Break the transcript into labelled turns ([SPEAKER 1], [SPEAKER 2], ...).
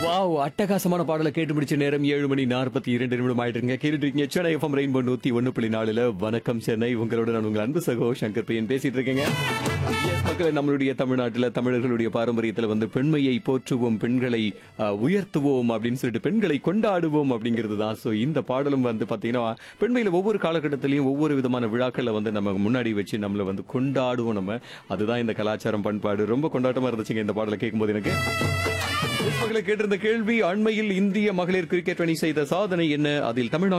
[SPEAKER 1] wow அட்டகாசமான பாடலை கேட்டு முடிச்ச நேரம் ஏழு மணி நாற்பத்தி இரண்டு நிமிடம் ஆயிட்டுருங்க கேட்டுட்டு இருக்கீங்க சென்னை எஃப்எம் ரெயின்போ நூத்தி ஒன்னு புள்ளி நாலுல வணக்கம் சென்னை உங்களோட நான் உங்கள் அன்பு சகோ சங்கர் பையன் பேசிட்டு இருக்கேங்க Yes, மக்களே நம்மளுடைய தமிழ்நாட்டுல தமிழர்களுடைய பாரம்பரியத்துல வந்து பெண்மையை போற்றுவோம் பெண்களை அஹ், உயர்த்துவோம் அப்படின்னு சொல்லிட்டு பெண்களை கொண்டாடுவோம் அப்படிங்கிறது தான் ஸோ இந்த பாடலும் வந்து பாத்தீங்கன்னா பெண்மையில ஒவ்வொரு காலகட்டத்திலையும் ஒவ்வொரு விதமான விழாக்களை வந்து நம்ம முன்னாடி வச்சு நம்மள வந்து கொண்டாடுவோம் நம்ம அதுதான் இந்த கலாச்சாரம் பண்பாடு ரொம்ப கொண்டாட்டமா இருந்துச்சுங்க இந்த பாடலை கேட்கும்போது எனக்கு மக்களை கேட்டிருந்த கேள்வி அண்மையில் இந்திய மகளிர் கிரிக்கெட் அணி செய்த சாதனை என்ன அதில் தமிழ்நாடு